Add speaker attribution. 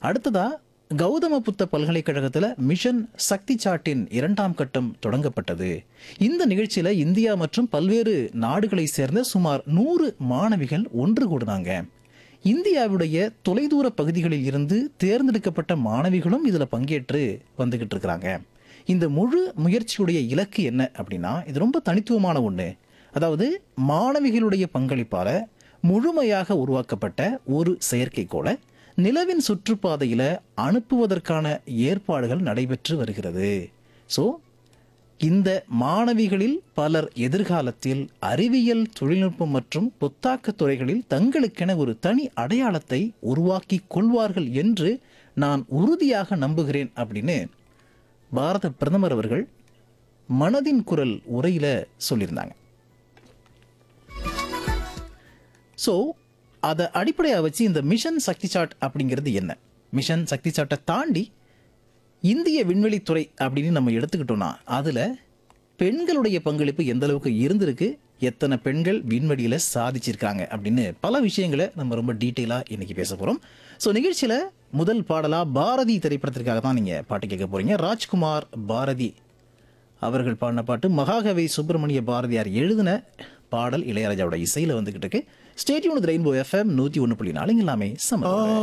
Speaker 1: அடுத்ததா கௌதம புத்த பல்கலைக்கழகத்தில் மிஷன் சக்தி சாட்டின் இரண்டாம் கட்டம் தொடங்கப்பட்டது இந்த நிகழ்ச்சியில இந்தியா மற்றும் பல்வேறு நாடுகளை சேர்ந்த சுமார் நூறு மாணவிகள் ஒன்று கூடினாங்க இந்தியாவுடைய தொலைதூர பகுதிகளில் இருந்து தேர்ந்தெடுக்கப்பட்ட மாணவிகளும் இதுல பங்கேற்று வந்துகிட்டு இருக்கிறாங்க இந்த முழு முயற்சியுடைய இலக்கு என்ன அப்படின்னா இது ரொம்ப தனித்துவமான ஒண்ணு அதாவது மாணவிகளுடைய பங்களிப்பால முழுமையாக உருவாக்கப்பட்ட ஒரு செயற்கைக்கோளை நிலவின் சுற்றுப்பாதையில அனுப்புவதற்கான ஏற்பாடுகள் நடைபெற்று வருகிறது ஸோ இந்த மாணவிகளில் பலர் எதிர்காலத்தில் அறிவியல் தொழில்நுட்பம் மற்றும் புத்தாக்கத் துறைகளில் தங்களுக்கென ஒரு தனி அடையாளத்தை உருவாக்கி கொள்வார்கள் என்று நான் உறுதியாக நம்புகிறேன் அப்படின்னு பாரத பிரதமர் அவர்கள் மனதின் குரல் உரையில சொல்லியிருந்தாங்க ஸோ அதை அடிப்படையாக வச்சு இந்த மிஷன் சக்தி சாட் அப்படிங்கிறது என்ன மிஷன் சக்தி சாட்டை தாண்டி இந்திய விண்வெளித்துறை அப்படின்னு நம்ம எடுத்துக்கிட்டோம்னா அதில் பெண்களுடைய பங்களிப்பு எந்த அளவுக்கு இருந்திருக்கு எத்தனை பெண்கள் விண்வெளியில் சாதிச்சிருக்காங்க அப்படின்னு பல விஷயங்களை நம்ம ரொம்ப டீட்டெயிலாக இன்னைக்கு பேச போகிறோம் ஸோ நிகழ்ச்சியில் முதல் பாடலாக பாரதி திரைப்படத்திற்காக தான் நீங்கள் பாட்டு கேட்க போகிறீங்க ராஜ்குமார் பாரதி அவர்கள் பாடின பாட்டு மகாகவி சுப்பிரமணிய பாரதியார் எழுதின பாடல் இளையராஜாவோட இசையில் வந்துகிட்டு இருக்கு ஸ்டேட்யூன் ரெயின்போ எஃப்எம் நூற்றி ஒன்று புள்ளி நாலு இங்க எல்லாமே சம